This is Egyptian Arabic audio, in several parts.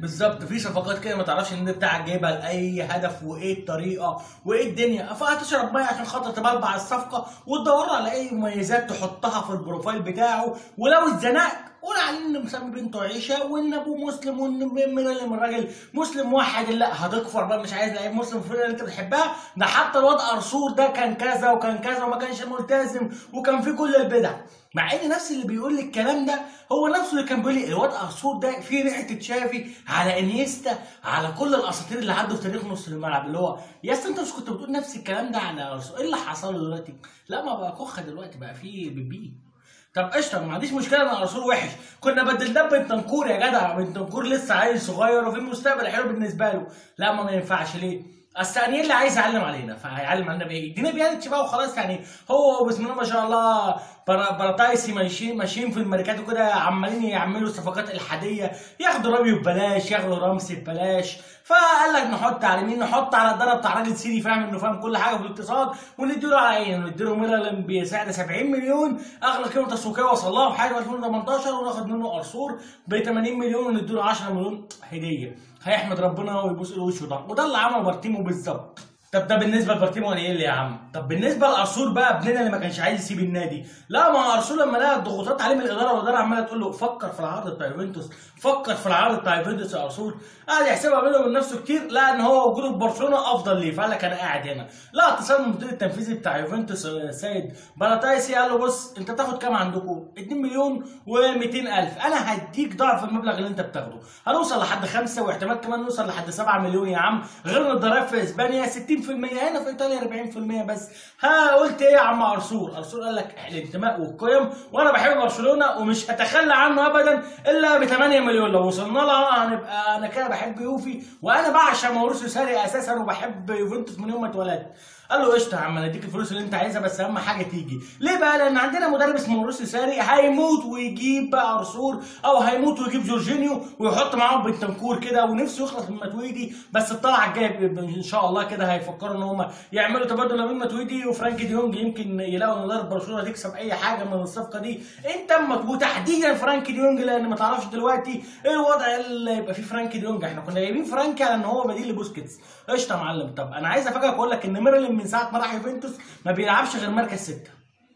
بالظبط في صفقات كده ما تعرفش ان بتاعك جايبها لاي هدف وايه الطريقه وايه الدنيا فهتشرب ميه عشان خاطر تبلبع الصفقه وتدور على اي مميزات تحطها في البروفايل بتاعه ولو اتزنقت قول عليه ان مسمي بنته عيشه وان ابوه مسلم وان من من الراجل مسلم موحد لا هتكفر بقى مش عايز لعيب مسلم في الفرقه اللي انت بتحبها ده حتى الواد ارسور ده كان كذا وكان كذا وما كانش ملتزم وكان في كل البدع مع ان نفس اللي بيقول لي الكلام ده هو نفسه اللي كان بيقول لي الواد ارسور ده فيه ريحه تشافي على انيستا على كل الاساطير اللي عدوا في تاريخ نص الملعب اللي هو يا اسطى انت مش كنت بتقول نفس الكلام ده على ارسور ايه اللي حصل له دلوقتي؟ لا ما بقى كخه دلوقتي بقى فيه بيبي طب قشطه ما عنديش مشكله ان ارسول وحش كنا بدلناه بنتنكور يا جدع بنتنكور لسه عيل صغير وفي مستقبل حلو بالنسبه له لا ما, ما ينفعش ليه اصل انيل عايز يعلم علينا فهيعلم علينا بايه؟ ادينا بيانتش بقى وخلاص يعني هو بسم الله ما شاء الله برا- براتايسي ماشيين ماشيين في الميركاتو كده عمالين يعملوا صفقات الحاديه ياخدوا رابيو ببلاش ياخدوا رامسي ببلاش فقال لك نحط على مين نحط على الضرب بتاع راجل سيري فاهم انه فاهم كل حاجه في الاقتصاد ونديله على عينه نديله ميرالين بسعر 70 مليون اغلى قيمه تسويقيه وصل لها في حاجه 2018 وناخد منه ارسور ب 80 مليون ونديله 10 مليون هديه هيحمد ربنا ويبوس ايده وشه ده وده اللي عمله بارتيمو بالظبط طب ده بالنسبه لبارتيمو انيل يا عم طب بالنسبه لارسول بقى ابننا اللي ما كانش عايز يسيب النادي لا ما هو ارسول لما لقى الضغوطات عليه من الاداره والاداره عماله تقول له فكر في العرض بتاع يوفنتوس فكر في العرض بتاع يوفنتوس يا ارسول قعد يحسبها بينه وبين نفسه كتير لا ان هو وجوده في برشلونه افضل ليه فقال لك انا قاعد هنا لا اتصال من المدير التنفيذي بتاع يوفنتوس آه، سيد باراتايسي قال له بص انت تاخد كام عندكم 2 مليون و200 الف انا هديك ضعف المبلغ اللي انت بتاخده هنوصل لحد خمسة واحتمال كمان نوصل لحد 7 مليون يا عم غير ان الضرايب في اسبانيا 60% هنا في ايطاليا 40% بس ها قلت ايه يا عم ارسول ارسول قال لك الانتماء والقيم وانا بحب برشلونه ومش هتخلى عنه ابدا الا ب 8 مليون لو وصلنا لها هنبقى انا كده بحب يوفي وانا بعشق ماوريسيو ساري اساسا وبحب يوفنتوس من يوم ما اتولدت قال له قشطه يا عم انا اديك الفلوس اللي انت عايزها بس اهم حاجه تيجي ليه بقى لان عندنا مدرب اسمه ماوريسيو ساري هيموت ويجيب بقى ارسول او هيموت ويجيب جورجينيو ويحط معاهم بنتنكور كده ونفسه يخلص من ماتويدي بس الطلعه الجايه ب- ان شاء الله كده هيفكروا ان هم يعملوا تبادل ما بين ماتويدي وفرانكي ديونج يمكن يلاقوا ان اداره برشلونه تكسب اي حاجه من الصفقه دي انت اما وتحديدا فرانكي ديونج لان ما تعرفش دلوقتي ايه الوضع اللي يبقى فيه فرانكي ديونج احنا كنا جايبين فرانكي على ان هو بديل لبوسكيتس قشطه يا معلم طب انا عايز افاجئك واقول لك ان ميرلين من ساعه ما راح يوفنتوس ما بيلعبش غير مركز سته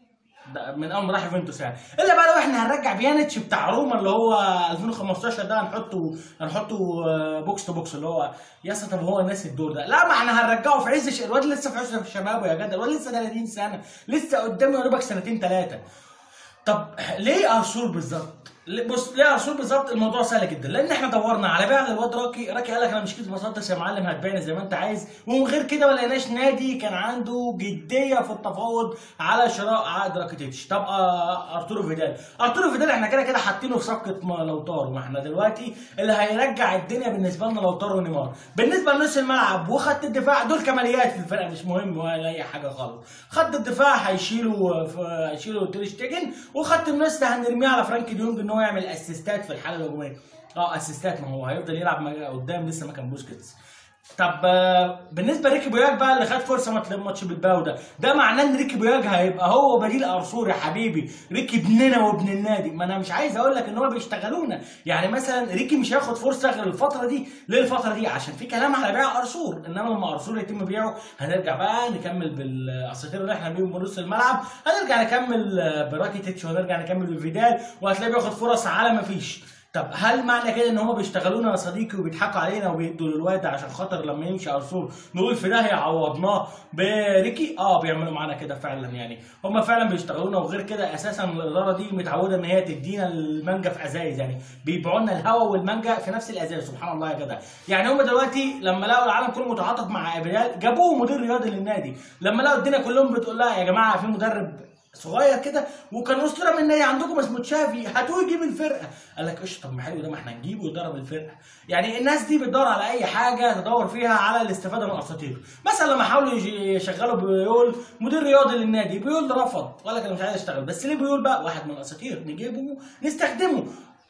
ده من اول ما راح يوفنتوس يعني الا بقى لو احنا هنرجع بيانيتش بتاع روما اللي هو 2015 ده هنحطه هنحطه آه، بوكس تو بوكس اللي هو يا اسطى طب هو ناسي الدور ده لا ما احنا هنرجعه في عز ش- الواد لسه في عز شبابه يا جدع الواد لسه 30 سنه لسه قدامه يا دوبك سنتين ثلاثه طب ليه ارسول بالظبط؟ ليه- بص ليه ارسول بالظبط الموضوع سهل جدا لان احنا دورنا على بيع للواد راكي راكي قال لك انا مش كده بسطتش يا معلم هتبيعني زي ما انت عايز ومن غير كده ما لقيناش نادي كان عنده جديه في التفاوض على شراء عقد راكيتيتش طب آه، ارتورو فيدال ارتورو فيدال احنا كده كده حاطينه في صفقه ما- لوتارو ما احنا دلوقتي اللي هيرجع الدنيا بالنسبه لنا لوتارو ونيمار بالنسبه لنص الملعب وخط الدفاع دول كماليات في الفرقه مش مهم ولا اي حاجه خالص خط الدفاع هيشيلوا ف- هيشيلوا تير شتيجن وخط النص ده هنرميه على فرانكي ديونج ان هو يعمل اسيستات في الحاله الهجوميه اه اسيستات ما هو هيفضل يلعب مجا- قدام لسه ما كان بوسكيتس طب آه، بالنسبه لريكي بوياج بقى اللي خد فرصه مات- ماتش بالباو ده ده معناه ان ريكي بوياج هيبقى هو بديل ارسول يا حبيبي ريكي ابننا وابن النادي ما انا مش عايز اقول لك ان هو بيشتغلونا يعني مثلا ريكي مش هياخد فرصه غير الفتره دي ليه الفتره دي عشان في كلام على بيع ارسول انما لما ارسول يتم بيعه هنرجع بقى نكمل بالاساطير اللي احنا بيهم من نص الملعب هنرجع نكمل آه، براكيتيتش وهنرجع نكمل بفيدال وهتلاقيه بياخد فرص على ما فيش طب هل معنى كده ان هم بيشتغلونا يا صديقي وبيضحكوا علينا وبيدوا للواد عشان خاطر لما يمشي ارسول نقول في ده عوضناه بريكي اه بيعملوا معانا كده فعلا يعني هم فعلا بيشتغلونا وغير كده اساسا الاداره دي متعوده ان هي تدينا المانجا في ازايز يعني بيبيعوا لنا الهواء والمانجا في نفس الازاز سبحان الله يا جدع يعني هم دلوقتي لما لقوا العالم كله متعاطف مع ابريال جابوه مدير رياضي للنادي لما لقوا الدنيا كلهم بتقول لها يا جماعه في مدرب صغير كده وكان اسطوره من النادي عندكم اسمه تشافي هاتوه يجيب الفرقه قال لك قشطه طب ما حلو ده ما احنا نجيبه ويدرب الفرقه يعني الناس دي بتدور على اي حاجه تدور فيها على الاستفاده من الاساطير مثلا لما حاولوا يج- يشغلوا بيول مدير رياضي للنادي بيول رفض وقال لك انا مش عايز اشتغل بس ليه بيول بقى واحد من الاساطير نجيبه نستخدمه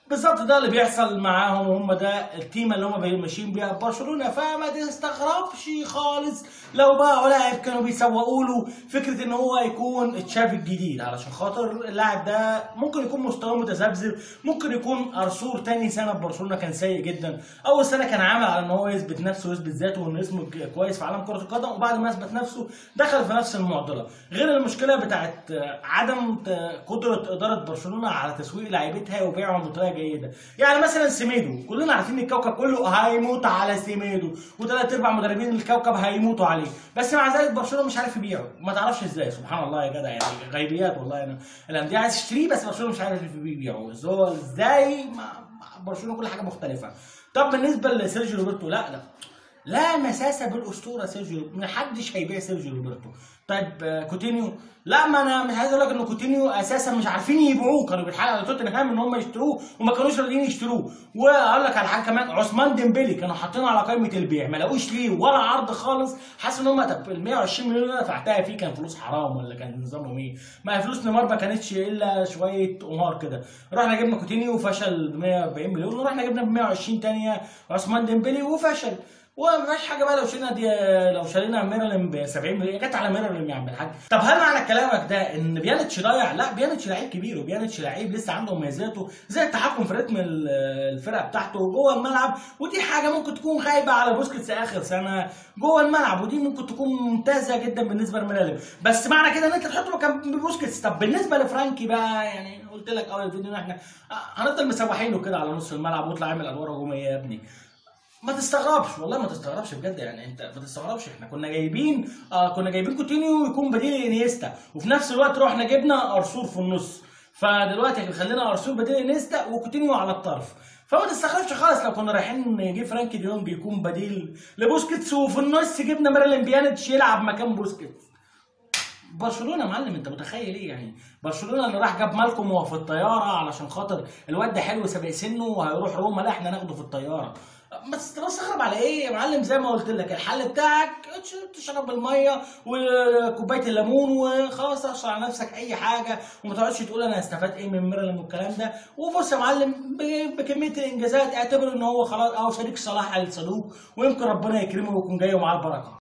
بالظبط ده اللي بيحصل معاهم وهم ده التيمه اللي هم ماشيين بيها برشلونه فما تستغربش خالص لو بقى لاعب كانوا بيسوقوا له فكره ان هو يكون تشافي الجديد علشان خاطر اللاعب ده ممكن يكون مستواه متذبذب ممكن يكون ارسول تاني سنه في برشلونه كان سيء جدا اول سنه كان عامل على ان هو يثبت نفسه ويثبت ذاته وان اسمه كويس في عالم كره القدم وبعد ما اثبت نفسه دخل في نفس المعضله غير المشكله بتاعت عدم قدره اداره برشلونه على تسويق لاعيبتها وبيعهم بطريقه جيده يعني مثلا سيميدو كلنا عارفين الكوكب كله هيموت على سيميدو وثلاث ارباع مدربين الكوكب هيموتوا عليه بس مع ذلك برشلونه مش عارف يبيعه ما تعرفش ازاي سبحان الله يا جدع يعني غيبيات والله انا الانديه عايز تشتريه بس برشلونه مش عارف يبيعه هو ازاي برشلونه كل حاجه مختلفه طب بالنسبه لسيرجيو روبرتو لا لا لا مساسه بالاسطوره سيرجيو ما حدش هيبيع سيرجيو روبرتو طيب كوتينيو لا ما انا مش عايز اقول لك ان كوتينيو اساسا مش عارفين يبيعوه كانوا بيتحايلوا على توتنهام ان هم يشتروه وما كانوش راضيين يشتروه واقول لك على حاجه كمان عثمان ديمبلي كانوا حاطينه على قائمه البيع ما لاقوش ليه ولا عرض خالص حاسس ان هم طب ال 120 مليون اللي انا دفعتها فيه كان فلوس حرام ولا كان نظامهم ايه؟ ما فلوس نيمار ما كانتش الا شويه قمار كده رحنا جبنا كوتينيو وفشل ب 140 مليون ورحنا جبنا ب 120 ثانيه عثمان ديمبلي وفشل وما فيهاش حاجه بقى لو شلنا دي لو شالينا ميرلين ب 70 مليون جت على ميرلين يا عم الحاج طب هل معنى كلامك ده ان بيانيتش ضايع؟ لا بيانيتش لعيب كبير وبيانيتش لعيب لسه عنده مميزاته زي التحكم في رتم الفرقه بتاعته جوه الملعب ودي حاجه ممكن تكون غايبه على بوسكيتس اخر سنه جوه الملعب ودي ممكن تكون ممتازه جدا بالنسبه لميرلين بس معنى كده ان انت تحطه مكان بوسكيتس طب بالنسبه لفرانكي بقى يعني قلت لك اول الفيديو ان احنا هنفضل مسوحينه كده على نص الملعب ويطلع يعمل ادوار هجوميه يا ابني ما تستغربش والله ما تستغربش بجد يعني انت ما تستغربش احنا كنا جايبين آه كنا جايبين كوتينيو يكون بديل انيستا وفي نفس الوقت رحنا جبنا ارسول في النص فدلوقتي خلينا ارسول بديل انيستا وكوتينيو على الطرف فما تستغربش خالص لو كنا رايحين نجيب فرانكي ديونج يكون بديل لبوسكيتس وفي النص جبنا ميرلين بيانيتش يلعب مكان بوسكيتس برشلونه يا معلم انت متخيل ايه يعني برشلونه اللي راح جاب مالكم وهو في الطياره علشان خاطر الواد ده حلو سابق سنه وهيروح روما لا احنا ناخده في الطياره بس تستغرب على ايه يا معلم زي ما قلت لك الحل بتاعك تشرب الميه وكوبايه الليمون وخلاص تشرب على نفسك اي حاجه وما تقعدش تقول انا استفدت ايه من ميرلين والكلام ده وبص يا معلم بكميه الانجازات اعتبر ان هو خلاص او شريك صلاح الصدوق ويمكن ربنا يكرمه ويكون جاي ومعاه البركه